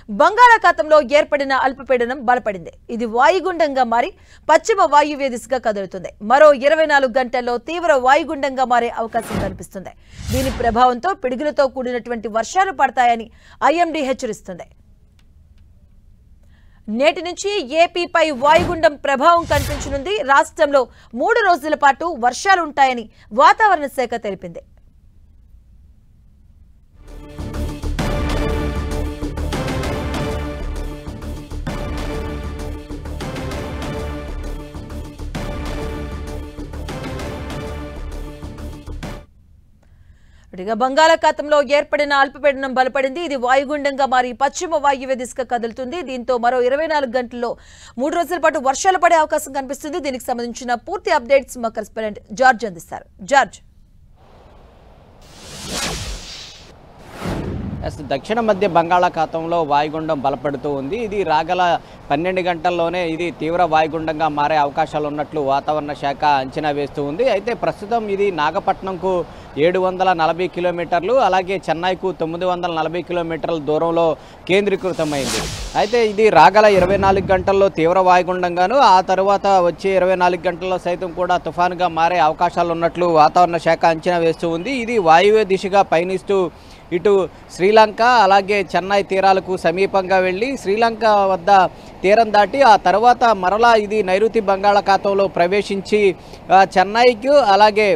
బంగాళాఖాతంలో ఏర్పడిన అల్పపీడనం బలపడింది ఇది వాయుగుండంగా మారి పశ్చిమ వాయువ్య దిశగా కదులుతుంది మరో ఇరవై నాలుగు గంటల్లో తీవ్ర వాయుగుండంగా మారే అవకాశం కనిపిస్తుంది దీని ప్రభావంతో పిడుగులతో కూడినటువంటి వర్షాలు పడతాయని ఐఎండీ హెచ్చరిస్తుంది నేటి నుంచి ఏపీపై వాయుగుండం ప్రభావం కనిపించనుంది రాష్ట్రంలో మూడు రోజుల పాటు వర్షాలుంటాయని వాతావరణ శాఖ తెలిపింది ఇక బంగాళాఖాతంలో ఏర్పడిన అల్పపీడనం బలపడింది ఇది వాయుగుండంగా మారి పశ్చిమ వాయువ్య దిశగా కదులుతుంది దీంతో మరో ఇరవై నాలుగు గంటల్లో మూడు రోజుల పాటు వర్షాలు పడే అవకాశం కనిపిస్తుంది దీనికి సంబంధించిన పూర్తి అప్డేట్స్ మా కరెస్పాండెంట్ జార్జ్ అందిస్తారు జార్జ్ ఎస్ దక్షిణ మధ్య బంగాళాఖాతంలో వాయుగుండం బలపడుతూ ఉంది ఇది రాగల పన్నెండు గంటల్లోనే ఇది తీవ్ర వాయుగుండంగా మారే అవకాశాలు ఉన్నట్లు వాతావరణ శాఖ అంచనా వేస్తూ ఉంది అయితే ప్రస్తుతం ఇది నాగపట్నంకు ఏడు వందల నలభై కిలోమీటర్లు అలాగే చెన్నైకు తొమ్మిది వందల నలభై కిలోమీటర్ల దూరంలో కేంద్రీకృతమైంది అయితే ఇది రాగల ఇరవై నాలుగు గంటల్లో తీవ్ర వాయుగుండంగాను ఆ తర్వాత వచ్చే ఇరవై నాలుగు గంటల్లో సైతం కూడా తుఫానుగా మారే అవకాశాలు ఉన్నట్లు వాతావరణ శాఖ అంచనా వేస్తూ ఉంది ఇది వాయువ్య దిశగా పయనిస్తూ ఇటు శ్రీలంక అలాగే చెన్నై తీరాలకు సమీపంగా వెళ్ళి శ్రీలంక వద్ద తీరం దాటి ఆ తర్వాత మరలా ఇది నైరుతి బంగాళాఖాతంలో ప్రవేశించి ఆ, చెన్నైకు అలాగే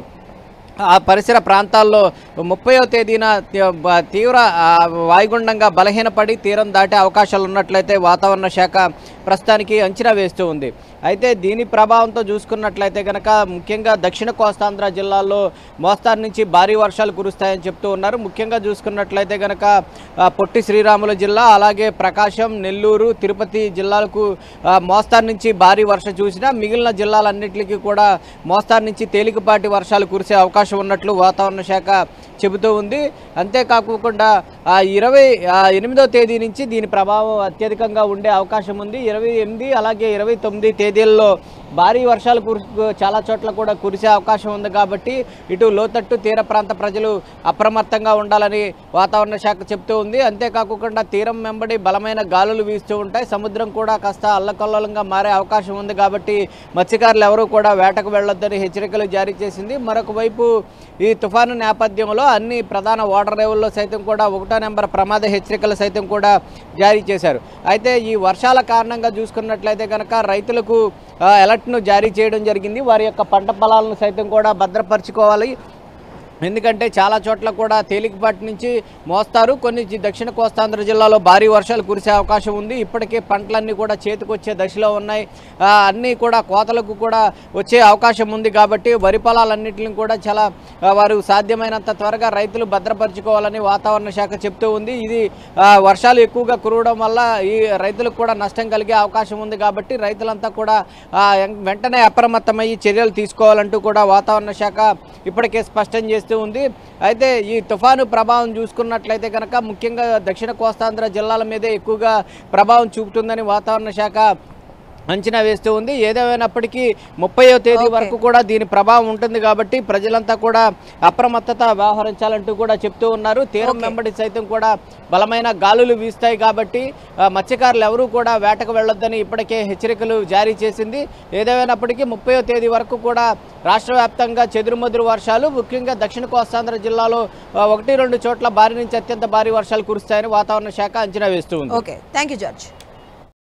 ఆ పరిసర ప్రాంతాల్లో ముప్పయో తేదీన తీ- బ- తీవ్ర ఆ, వాయుగుండంగా బలహీనపడి తీరం దాటే అవకాశాలు ఉన్నట్లయితే వాతావరణ శాఖ ప్రస్తుతానికి అంచనా వేస్తూ ఉంది అయితే దీని ప్రభావంతో చూసుకున్నట్లయితే కనుక ముఖ్యంగా దక్షిణ కోస్తాంధ్ర జిల్లాల్లో మోస్తారు నుంచి భారీ వర్షాలు కురుస్తాయని చెప్తూ ఉన్నారు ముఖ్యంగా చూసుకున్నట్లయితే కనుక ఆ, పొట్టి శ్రీరాములు జిల్లా అలాగే ప్రకాశం నెల్లూరు తిరుపతి జిల్లాలకు ఆ, మోస్తారు నుంచి భారీ వర్షం చూసినా మిగిలిన జిల్లాలన్నింటికి కూడా మోస్తారు నుంచి తేలికపాటి వర్షాలు కురిసే అవకాశం ఉన్నట్లు వాతావరణ శాఖ చెబుతూ ఉంది అంతేకాకుండా ఆ ఇరవై ఆ ఎనిమిదో తేదీ నుంచి దీని ప్రభావం అత్యధికంగా ఉండే అవకాశం ఉంది ఇరవై ఎనిమిది అలాగే ఇరవై తొమ్మిది తేదీల్లో భారీ వర్షాలు కురు చాలా చోట్ల కూడా కురిసే అవకాశం ఉంది కాబట్టి ఇటు లోతట్టు తీర ప్రాంత ప్రజలు అప్రమత్తంగా ఉండాలని వాతావరణ శాఖ చెప్తూ ఉంది అంతేకాకుండా తీరం వెంబడి బలమైన గాలులు వీస్తూ ఉంటాయి సముద్రం కూడా కాస్త అల్లకల్లోలంగా మారే అవకాశం ఉంది కాబట్టి మత్స్యకారులు ఎవరూ కూడా వేటకు వెళ్ళొద్దని హెచ్చరికలు జారీ చేసింది మరొక వైపు ఈ తుఫాను నేపథ్యంలో అన్ని ప్రధాన ఓటర్ రేవుల్లో సైతం కూడా ఒకటో నెంబర్ ప్రమాద హెచ్చరికలు సైతం కూడా జారీ చేశారు అయితే ఈ వర్షాల కారణంగా చూసుకున్నట్లయితే కనుక రైతులకు ఆ, అలర్ట్ను జారీ చేయడం జరిగింది వారి యొక్క పంట పొలాలను సైతం కూడా భద్రపరచుకోవాలి ఎందుకంటే చాలా చోట్ల కూడా తేలికపాటి నుంచి మోస్తారు కొన్ని జి- దక్షిణ కోస్తాంధ్ర జిల్లాలో భారీ వర్షాలు కురిసే అవకాశం ఉంది ఇప్పటికే పంటలన్నీ కూడా చేతికొచ్చే దశలో ఉన్నాయి ఆ, అన్నీ కూడా కోతలకు కూడా వచ్చే అవకాశం ఉంది కాబట్టి వరి పొలాలన్నింటిని కూడా చాలా ఆ, వారు సాధ్యమైనంత త్వరగా రైతులు భద్రపరచుకోవాలని వాతావరణ శాఖ చెప్తూ ఉంది ఇది ఆ, వర్షాలు ఎక్కువగా కురవడం వల్ల ఈ రైతులకు కూడా నష్టం కలిగే అవకాశం ఉంది కాబట్టి రైతులంతా కూడా ఆ, ఎం- వెంటనే అప్రమత్తమయ్యి చర్యలు తీసుకోవాలంటూ కూడా వాతావరణ శాఖ ఇప్పటికే స్పష్టం చేస్తూ ఉంది అయితే ఈ తుఫాను ప్రభావం చూసుకున్నట్లయితే కనుక ముఖ్యంగా దక్షిణ కోస్తాంధ్ర జిల్లాల మీదే ఎక్కువగా ప్రభావం చూపుతుందని వాతావరణ శాఖ అంచనా వేస్తూ ఉంది ఏదేమైనప్పటికీ ముప్పయో తేదీ Okay. వరకు కూడా దీని ప్రభావం ఉంటుంది కాబట్టి ప్రజలంతా కూడా అప్రమత్తత వ్యవహరించాలంటూ కూడా చెప్తూ ఉన్నారు తీరం Okay. వెంబడి సైతం కూడా బలమైన గాలులు వీస్తాయి కాబట్టి ఆ, మత్స్యకారులు ఎవరూ కూడా వేటకు వెళ్ళొద్దని ఇప్పటికే హెచ్చరికలు జారీ చేసింది ఏదేమైనప్పటికీ ముప్పయో తేదీ వరకు కూడా రాష్ట్ర వ్యాప్తంగా చెదురుమదురు వర్షాలు ముఖ్యంగా దక్షిణ కోస్తాంధ్ర జిల్లాలో ఆ, ఒకటి రెండు చోట్ల భారీ నుంచి అత్యంత భారీ వర్షాలు కురుస్తాయని వాతావరణ శాఖ అంచనా వేస్తూ ఉంది ఓకే థ్యాంక్ యూ జార్జ్